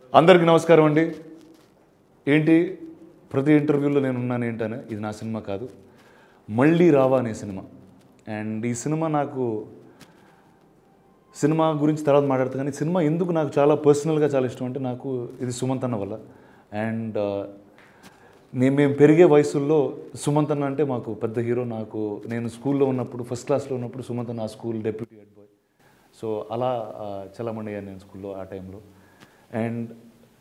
అందరికీ నమస్కారం అండి ఏంటి ప్రతి ఇంటర్వ్యూలో నేను ఉన్నాను ఏంటనే ఇది నా సినిమా కాదు మళ్ళీ రావా అనే సినిమా అండ్ ఈ సినిమా నాకు సినిమా గురించి తర్వాత మాట్లాడతా కానీ సినిమా ఎందుకు నాకు చాలా పర్సనల్గా చాలా ఇష్టం అంటే నాకు ఇది సుమంత్ అన్న వల్ల అండ్ నేను మేము పెరిగే వయసుల్లో సుమంత్ అన్న అంటే మాకు పెద్ద హీరో నాకు నేను స్కూల్లో ఉన్నప్పుడు ఫస్ట్ క్లాస్లో ఉన్నప్పుడు సుమంత్ అన్న ఆ school deputy head boy so అలా ఆ, చలమండి అయ్యాను నేను స్కూల్లో ఆ టైంలో అండ్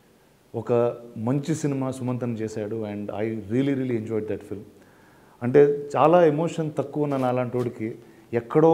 ఒక మంచి సినిమా సుమంతన్ చేశాడు and I really really enjoyed that film అంటే చాలా ఎమోషన్ తక్కువ ఉన్న నాలాంటి వాడికి ఎక్కడో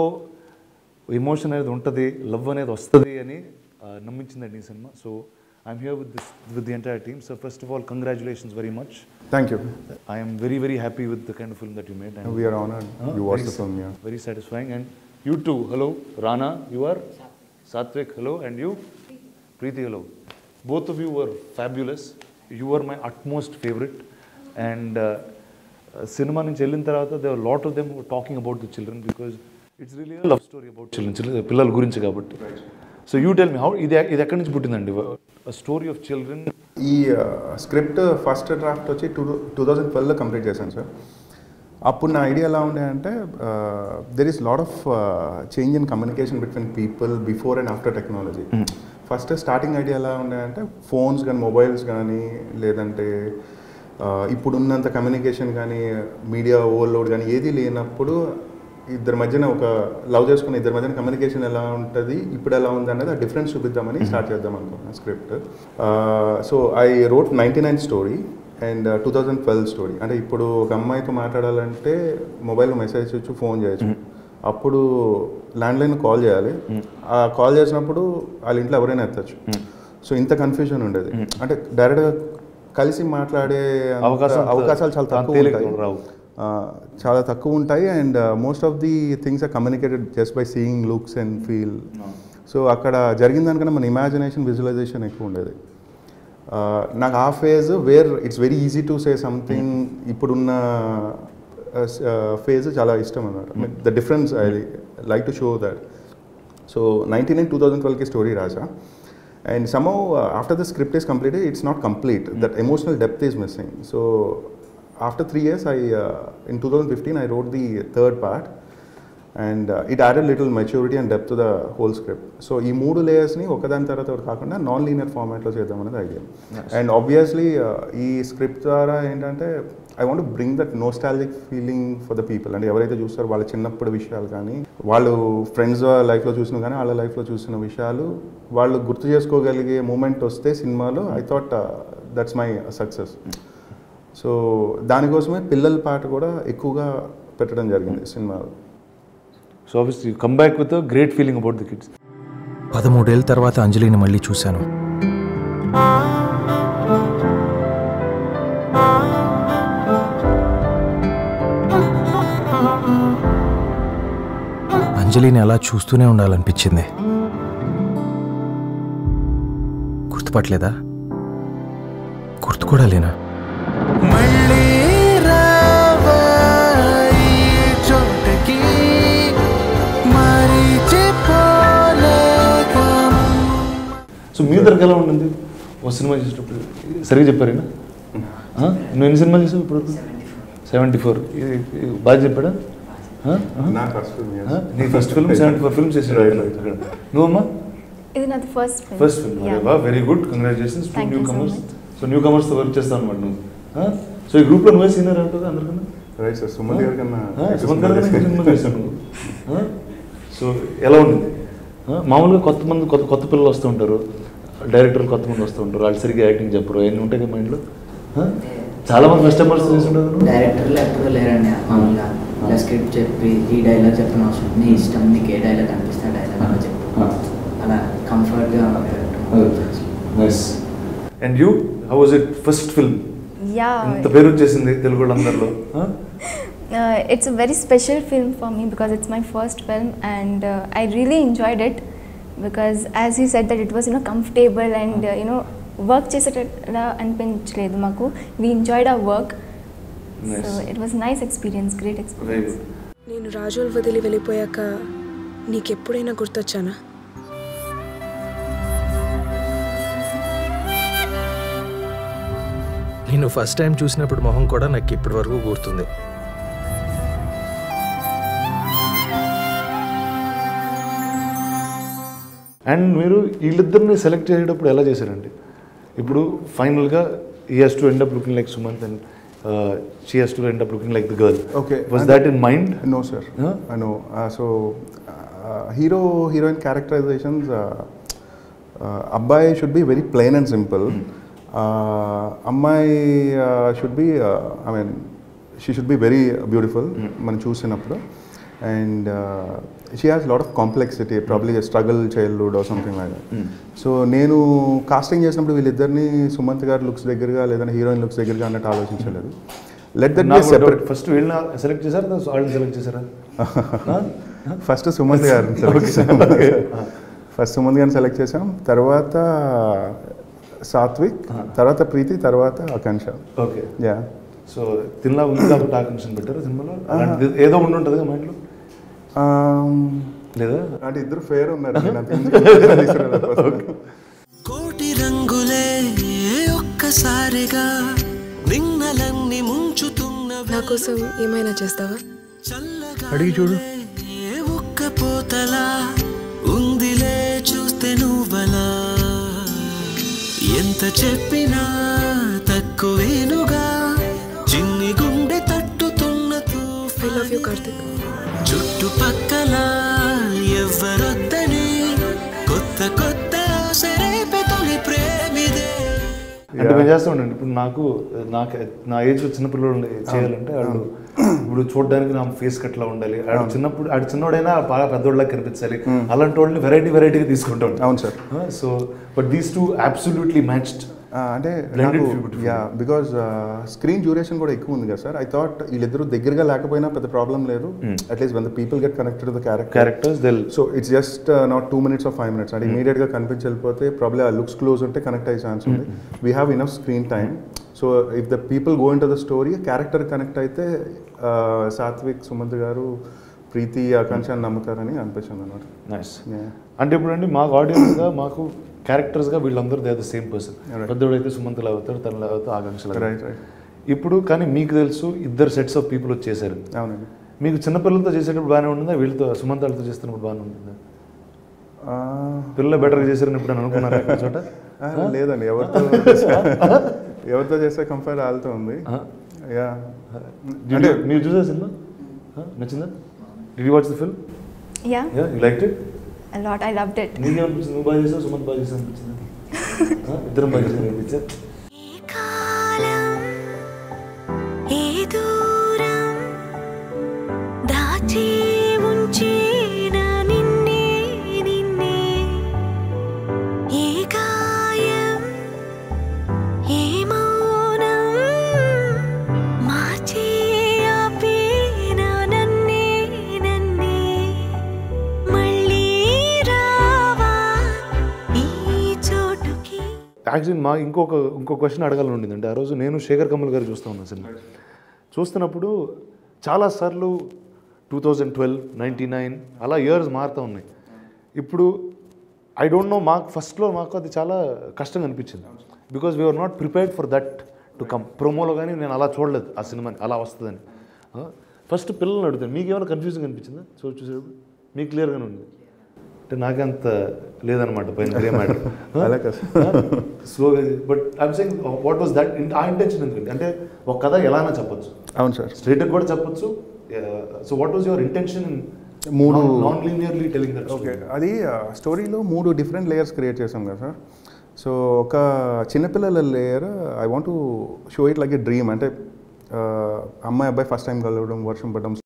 ఎమోషన్ అనేది ఉంటుంది లవ్ అనేది వస్తుంది అని ఆ, నమ్మించిందండి ఈ cinema so I'm here with this with the entire team so first of all congratulations very much Thank you. I'm very very happy with the kind of film that you made We are honored. You watched the film, yeah. Very satisfying. And you too. Hello, Rana. You are Satvik. Hello, and you, Preeti. Hello. Both of you were fabulous. You were my utmost favorite. And uh, cinema నుంచి వెళ్ళిన తర్వాత they lot of them talking about the children because it's really love story about children పిల్లల గురించి కాబట్టి so you tell me how ఇది ఇది ఎక్కడి నుంచి పుట్టిందండి స్టోరీ ఆఫ్ చిల్డ్రన్ ఈ స్క్రిప్ట్ ఫస్ట్ డ్రాఫ్ట్ వచ్చి టూ టూ థౌజండ్ ట్వెల్వ్లో కంప్లీట్ చేశాను సార్ అప్పుడు నా ఐడియా ఎలా ఉండే అంటే there is lot of change in communication between people before and after technology first starting idea ఎలా ఉండే అంటే ఫోన్స్ కానీ మొబైల్స్ కానీ లేదంటే uh, ఇప్పుడున్నంత కమ్యూనికేషన్ కానీ మీడియా ఓవర్లోడ్ కానీ ఏది లేనప్పుడు ఇద్దరి మధ్యన ఒక లవ్ చేసుకున్న ఇద్దరి మధ్యన కమ్యూనికేషన్ ఎలా ఉంటుంది ఇప్పుడు ఎలా ఉంది అనేది ఆ డిఫరెన్స్ చూపిద్దామని స్టార్ట్ చేద్దాం అనుకున్నాను script so I wrote ninety nine story and two thousand twelve story అంటే ఇప్పుడు ఒక అమ్మాయితో మాట్లాడాలంటే మొబైల్ మెసేజ్ చేయొచ్చు ఫోన్ చేయొచ్చు అప్పుడు ల్యాండ్లైన్ కాల్ చేయాలి ఆ కాల్ చేసినప్పుడు వాళ్ళ ఇంట్లో ఎవరైనా ఎత్తచ్చు సో ఇంత కన్ఫ్యూజన్ ఉండేది అంటే డైరెక్ట్గా కలిసి మాట్లాడే అంత అవకాశం అవకాశాలు చాలా తక్కువ తేలిక ఉంటాయి రావు. ఆ, చాలా తక్కువ ఉంటాయి and most of the things are communicated just by seeing looks and feel so అక్కడ జరిగిన దానికన్నా మన ఇమాజినేషన్ విజువలైజేషన్ ఎక్కువ ఉండేది ఆ, నాకు ఆ phase where it's very easy to say something ఇప్పుడున్న ఫేజ్ చాలా ఇష్టం అన్నమాట the difference I like to show that so ninety nine two thousand ట్వెల్వ్కి స్టోరీ రాసా and somehow after the script is completed it's not complete that emotional depth is missing so after three years I in two thousand fifteen I wrote the third part and it added little maturity and depth the whole script so ఈ మూడు లేయర్స్ని ఒకదాని తర్వాత ఒకటి కాకుండా non linear ఫార్మాట్లో చేద్దాం అనేది idea and obviously ఈ స్క్రిప్ట్ ద్వారా ఏంటంటే I want bring that nostalgic feeling for the people అంటే ఎవరైతే చూస్తారో వాళ్ళ చిన్నప్పుడు విషయాలు కానీ వాళ్ళు ఫ్రెండ్స్ లైఫ్లో చూసిన కానీ వాళ్ళ లైఫ్లో చూసిన విషయాలు వాళ్ళు గుర్తు చేసుకోగలిగే మూమెంట్ వస్తే సినిమాలో I thought that's my success so దానికోసమే పిల్లల పాట కూడా ఎక్కువగా పెట్టడం జరిగింది సినిమాలో so obviously come back with great feeling about the kids పదమూడేళ్ళ తర్వాత అంజలిని మళ్ళీ చూశాను అంజలిని అలా చూస్తూనే ఉండాలనిపించింది గుర్తుపట్టలేదా గుర్తు కూడా లేనా మళ్ళీ రావా ఈ చోటకి మరిచిపోలేక సో మీ ఇద్దరికి ఎలా ఉంటుంది ఓ సినిమా చేసేటప్పుడు సరిగ్గా చెప్పారేనా ఆ? నువ్వు ఎన్ని సినిమాలు చేసావు ఇప్పుడు సెవెంటీ ఫోర్ బాగా చెప్పాడా ఆ? ఆ? నా ఫస్ట్ ఆ? నీ first film seventy four films చేసాడు అక్కడ నువ్వమ్మా ఇది నాది ఫస్ట్ ఫిల్మ్ ఫస్ట్ ఫిల్మ్ వా very good congratulations to Thank new you so comers much. So new కమర్స్తో వర్క్ చేస్తావు అనమాట నువ్వు ఆ? సో ఈ గ్రూప్లో నువ్వే సీనియర్ అంటుంది అందరికన్నా రైట్ సార్ సుమంత్ గారి కన్నా ఆ? సుమంత్ గారు కన్నా ఇంకా సినిమా చేశావు నువ్వు ఆ? సో ఎలా ఉండింది ఆ? మామూలుగా కొత్త మంది కొత్త కొత్త పిల్లలు వస్తూ ఉంటారు డైరెక్టర్లు కొత్త మంది వస్తూ ఉంటారు వాళ్ళు సరిగ్గా యాక్టింగ్ చెప్పరు అవన్నీ ఉంటాయి కదా మైండ్లో చాలా మంది కస్టమర్స్ చేస్తుంటారు నువ్వు? డైరెక్టర్లు ఎప్పుడూ లేరండి మామూలుగా ఇలా స్క్రిప్ట్ చెప్పి ఈ డైలాగ్ చెప్పిన అవసరం నీ ఇష్టం నీకు ఏ డైలాగ్ అనిపిస్తే ఆ డైలాగ్ అలా చెప్పు ఆ. అలా కంఫర్ట్గా nice and you how was it first film yeah ఇంత పేరు వచ్చేసింది తెలుగు వాళ్ళందరిలో ఆ? it's a very special film for me because it's my first film and uh, I really enjoyed it because as he said that it was you know comfortable and uh, you know work చేసేటట్లా అనిపించలేదు మాకు we enjoyed our work Nice. So it was nice experience great very experience good నేను రాజులు వదిలి వెళ్ళిపోయాక నీకెప్పుడైనా గుర్తొచ్చానా నేను first time చూసినప్పుడు మొహం కూడా నాకు ఇప్పటి వరకు గుర్తుంది అండ్ మీరు వీళ్ళిద్దరిని సెలెక్ట్ చేసేటప్పుడు ఎలా చేశారండి ఇప్పుడు ఫైనల్గా ఈ has to end up looking like Sumanth and she has to end up looking like the girl Okay. Was that in mind No, sir. Huh? Uh, no. Uh, so, uh, hero heroine characterizations. Uh, uh, Abbai should be very plain and simple. Uh, Ammai uh, should be. Uh, I mean, she should be very beautiful. మనం చూసినప్పుడు and she has lot of complexity probably struggle childhood or something like so నేను casting చేసినప్పుడు వీళ్ళిద్దరిని సుమంత్ గారి looks దగ్గరగా లేదంటే heroine looks దగ్గరగా అన్నట్టు ఆలోచించలేదు let that be separate first వీళ్ళని సెలెక్ట్ చేశారా లేదా వాళ్ళని సెలెక్ట్ చేశారా ఫస్ట్ సుమంత్ గారిని సెలెక్ట్ చేసాం ఫస్ట్ సుమంత్ గారిని సెలెక్ట్ చేసాం తర్వాత సాత్విక్ తర్వాత ప్రీతి తర్వాత ఆకాంక్ష ఓకే యా సో తినలా ఉంది కాబట్టి ఆకాంక్ష పెట్టారు సినిమాలో అలాంటిది ఏదో ఉండి ఉంటుంది కదా మైండ్లో లేదా అంటే ఇద్దరు ఫేర్ ఉన్నారు నేను అంత ఈజీగా తీసుకురాలేకపోతున్నాను. కోటి రంగులే ఒక్కసారిగా నిన్నలన్నీ ముంచుతున్న నా కోసం ఏమైనా చేస్తావా చల్లగా అడిగి చూడు ఏ ఒక్క పోతలా ఉందిలే చూస్తే నువ్వలా ఎంత చెప్పినా తక్కువేనుగా చిన్ని గుండె తట్టుతున్న ఐ లవ్ యూ కార్తిక్ చుట్టుపక్కల ఎవ్వరొద్దని కొత్త కొత్త ఆశ రేపే తొలి ప్రేమిదే అంటే మేము చేస్తూ ఉండండి ఇప్పుడు నాకు నాకు నా ఏజ్ చిన్నపిల్లలు ఉండే- చేయాలంటే వాళ్ళు ఇప్పుడు చూడడానికి నా ఫేస్ కట్లా ఉండాలి ఆడు చిన్నప్పుడు ఆడు చిన్నోడైనా బాగా పెద్దోళ్ళకి కనిపించాలి అలాంటి వాళ్ళని వెరైటీ వెరైటీగా తీసుకుంటా అవును sir so but these two absolutely matched ఆ, అంటే Blended నాకు beautiful. Ya because screen duration కూడా ఎక్కువ ఉంది కదా సార్ ఐ థాట్ వీళ్ళిద్దరు దగ్గరగా లేకపోయినా పెద్ద ప్రాబ్లం లేదు at least one the people get connected the character characters they'll so it's just not two minutes of five minutes అంటే ఇమీడియట్గా కనిపించి వెళ్ళిపోతే ప్రాబ్లీ ఆ లుక్స్ క్లోజ్ ఉంటే కనెక్ట్ అయ్యే ఛాన్స్ ఉంది we have enough screen time so if the people go in to the story character connect అయితే uh, Satvik Sumanth garu Preethi ఆకాంక్ష అని నమ్ముతారని అనిపించింది అనమాట నైస్ అంటే ఇప్పుడు అండి మాకు ఆడియన్స్గా మాకు క్యారెక్టర్స్గా వీళ్ళందరూ they the same person Right. పెద్దోడు అయితే సుమంత్లా అవుతాడు తనలా అవుతాడు ఆకాంక్షలు రైట్ రైట్ ఇప్పుడు కానీ మీకు తెలుసు ఇద్దరు సెట్స్ ఆఫ్ పీపుల్ వచ్చేసారు అవునండి మీకు చిన్నపిల్లలతో చేసేటప్పుడు బాగానే ఉంటుందా వీళ్ళతో సుమంతాలతో చేస్తున్నప్పుడు బాగానే ఉంటుందా Ah, పిల్లలు బెటర్గా చేశారని ఇప్పుడు అనుకున్నారా ఎక్కడ చోట ah, లేదండి ఎవరితో ఎవరితో చేస్తే కంఫర్ట్ వాళ్ళతో ఉంది Ah. యా అంటే మీరు చూసా సినిమా Huh? నచ్చిందా did watch the film Yeah, ya you like it a lot. I loved it. నీకేమనిపించింది నువ్వు బాగా చేసావు సుమంత్ బాగా చేసావు అనిపించింది ఇద్దరం బాగా చేసావు అనిపించా ఈ కాలం ఏ దూరం దాచి ఉంచిన నిన్నే నిన్నే ఏ గాయం ఏ మౌనం మార్చి ఆపేన నన్నే నన్నే మళ్ళీ రావా ఈ చోటుకి యాక్చువల్లీ మా ఇంకొక ఇంకో క్వశ్చన్ అడగాలని ఉండిందంటే ఆ రోజు నేను శేఖర్ కమల్ గారు చూస్తూ ఉన్నాను సినిమా చూస్తున్నప్పుడు చాలాసార్లు two thousand twelve ninety nine అలా ఇయర్స్ మారుతూ ఉన్నాయి ఇప్పుడు ఐ డోంట్ నో మాకు ఫస్ట్లో మాకు అది చాలా కష్టంగా అనిపించింది because we're not prepared for that to come ప్రోమోలో కానీ నేను అలా చూడలేదు ఆ సినిమాని అలా వస్తుందని ఫస్ట్ పిల్లల్ని అడుగుతాను మీకు ఏమైనా కన్ఫ్యూజింగ్ అనిపించిందా చూ చూసేటప్పుడు మీకు క్లియర్గానే ఉంది అంటే నాకంత లేదనమాట పైన గ్రే మ్యాటర్ అలా కాదు. స్లోగా but I'm saying what was that ఆ ఇంటెన్షన్ ఎందుకంటే అంటే ఒక కథ ఎలానా చెప్పొచ్చు అవును సార్ స్ట్రైట్గా కూడా చెప్పొచ్చు so what was your intention మూడు- non linearly telling that okay అది స్టోరీలో మూడు డిఫరెంట్ లేయర్స్ క్రియేట్ చేసాం కదా సార్ సో ఒక చిన్నపిల్లల layer I want to show it like a dream అంటే ఆ, అమ్మాయి అబ్బాయి ఫస్ట్ టైం కలవడం వర్షం పడడం